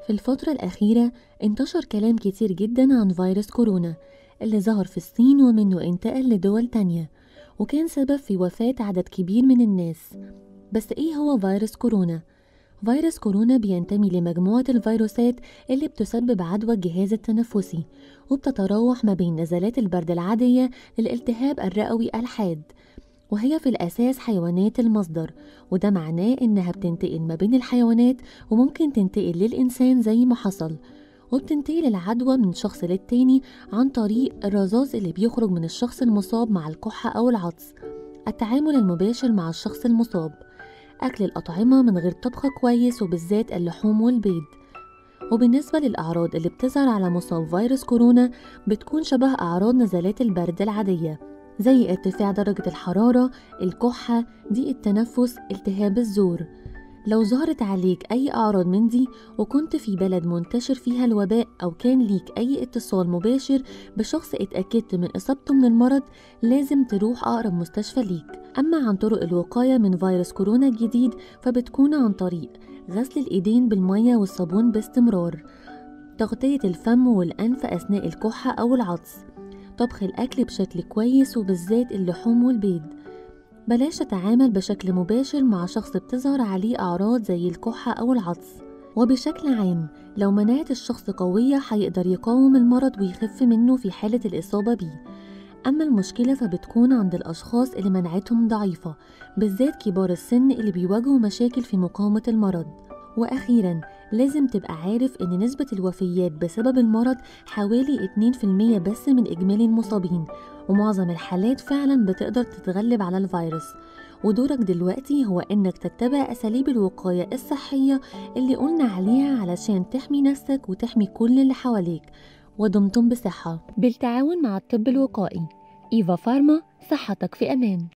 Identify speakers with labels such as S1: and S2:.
S1: في الفترة الأخيرة انتشر كلام كتير جدا عن فيروس كورونا اللي ظهر في الصين ومنه انتقل لدول تانية وكان سبب في وفاة عدد كبير من الناس بس ايه هو فيروس كورونا؟ فيروس كورونا بينتمي لمجموعة الفيروسات اللي بتسبب عدوى الجهاز التنفسي وبتتراوح ما بين نزلات البرد العادية للالتهاب الرئوي الحاد وهي في الأساس حيوانات المصدر وده معناه إنها بتنتقل ما بين الحيوانات وممكن تنتقل للإنسان زي ما حصل وبتنتقل العدوى من شخص للتاني عن طريق الرذاذ اللي بيخرج من الشخص المصاب مع الكحة أو العطس التعامل المباشر مع الشخص المصاب أكل الأطعمة من غير طبخ كويس وبالذات اللحوم والبيض وبالنسبة للأعراض اللي بتظهر على مصاب فيروس كورونا بتكون شبه أعراض نزلات البرد العادية زي ارتفاع درجة الحرارة، الكحة، ضيق التنفس، التهاب الزور لو ظهرت عليك أي أعراض من دي وكنت في بلد منتشر فيها الوباء أو كان ليك أي اتصال مباشر بشخص اتأكدت من إصابته من المرض لازم تروح أقرب مستشفى ليك أما عن طرق الوقاية من فيروس كورونا الجديد فبتكون عن طريق غسل الإيدين بالمية والصابون باستمرار تغطية الفم والأنف أثناء الكحة أو العطس طبخ الأكل بشكل كويس وبالذات اللحوم والبيض بلاش تتعامل بشكل مباشر مع شخص بتظهر عليه أعراض زي الكحة أو العطس وبشكل عام لو مناعة الشخص قوية هيقدر يقاوم المرض ويخف منه في حالة الإصابة بيه أما المشكلة فبتكون عند الأشخاص اللي مناعتهم ضعيفة بالذات كبار السن اللي بيواجهوا مشاكل في مقاومة المرض وأخيرا لازم تبقى عارف إن نسبة الوفيات بسبب المرض حوالي 2% بس من إجمالي المصابين ومعظم الحالات فعلا بتقدر تتغلب على الفيروس ودورك دلوقتي هو إنك تتبع أساليب الوقاية الصحية اللي قلنا عليها علشان تحمي نفسك وتحمي كل اللي حواليك ودمتم بصحة بالتعاون مع الطب الوقائي إيفا فارما صحتك في أمان